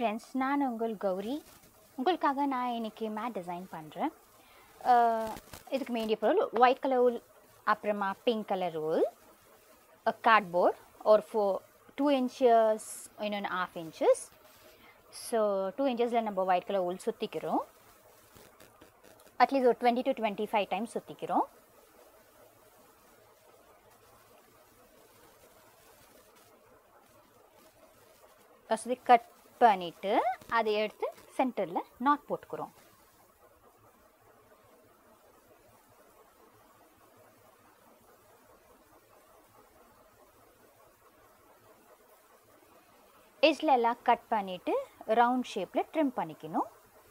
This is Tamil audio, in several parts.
ஃப்ரெண்ட்ஸ் நான் உங்கள் கௌரி உங்களுக்காக நான் இன்னைக்கு மேட் டிசைன் பண்ணுறேன் இதுக்கு வேண்டிய பொருள் ஒயிட் கலர் உல் அப்புறமா பிங்க் கலர் உல் கார்ட்போர்ட் ஒரு ஃபோ டூ இன்ச்சஸ் இன்னொன்று ஆஃப் இன்ச்சஸ் ஸோ டூ இன்ச்சஸில் நம்ம ஒயிட் கலர் உல் சுற்றிக்கிறோம் அட்லீஸ்ட் ஒரு twenty to twenty five times சுற்றிக்கிறோம் வசதி கட் பண்ணிவிட்டு அதை எடுத்து சென்டரில் நாட் போட்டுக்கிறோம் எஜ்ல எல்லாம் கட் பண்ணிவிட்டு ரவுண்ட் ஷேப்பில் ட்ரிம் பண்ணிக்கணும்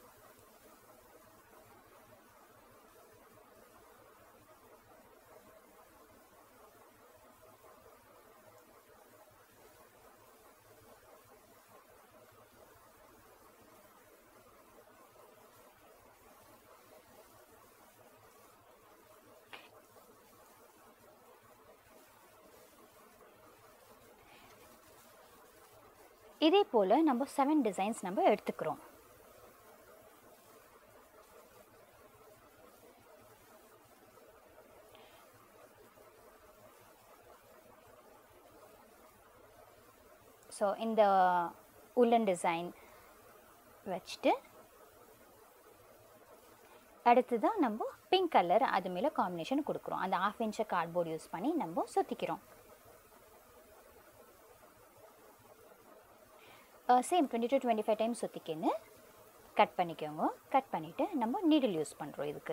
இதே போல் நம்ம செவன் டிசைன்ஸ் நம்ம எடுத்துக்கிறோம் ஸோ இந்த உல்லன் டிசைன் வச்சுட்டு அடுத்து தான் நம்ம பிங்க் கலர் அது மேலே காம்பினேஷன் கொடுக்குறோம் அந்த ஆஃப் இன்ச்சை கார்ட்போர்ட் யூஸ் பண்ணி நம்ம சுற்றிக்கிறோம் same twenty to twenty five times சுற்றிக்கின்னு கட் பண்ணிக்கோங்க கட் பண்ணிவிட்டு நம்ம நீடில் யூஸ் பண்ணுறோம் இதுக்கு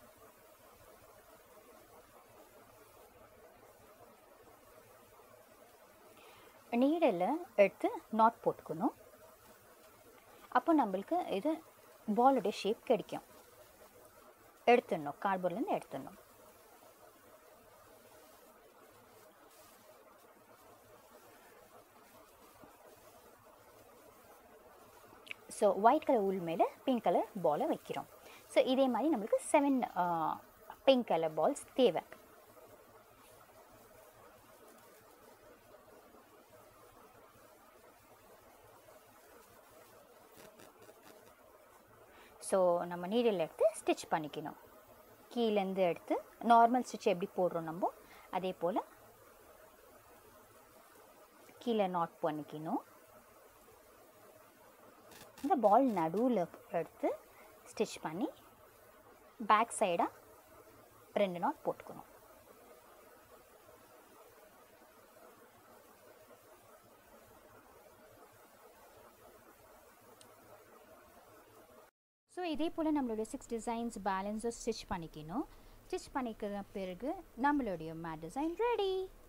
நீடில் எடுத்து நாட் போட்டுக்கணும் அப்போ நம்மளுக்கு இது பாலோடைய ஷேப் கிடைக்கும் எடுத்துடணும் கார்ட்போர்ட்லேருந்து எடுத்துடணும் ஸோ ஒயிட் கலர் உள் மேலே பிங்க் கலர் பாலை வைக்கிறோம் ஸோ இதே மாதிரி நம்மளுக்கு செவன் பிங்க் கலர் பால்ஸ் தேவை ஸோ நம்ம நீடில் எடுத்து ஸ்டிச் பண்ணிக்கணும் கீழேருந்து எடுத்து நார்மல் ஸ்டிச் எப்படி போடுறோம் நம்ம அதே போல் கீழே நாட் பண்ணிக்கணும் இந்த பால் நடுவில் எடுத்து ஸ்டிச் பண்ணி பேக் சைடாக ரெண்டு நாட் போட்டுக்கணும் ஸோ இதே போல் நம்மளுடைய சிக்ஸ் டிசைன்ஸ் பேலன்ஸை ஸ்டிச் பண்ணிக்கணும் ஸ்டிச் பண்ணிக்கிற பிறகு நம்மளுடைய மேட் டிசைன் ரெடி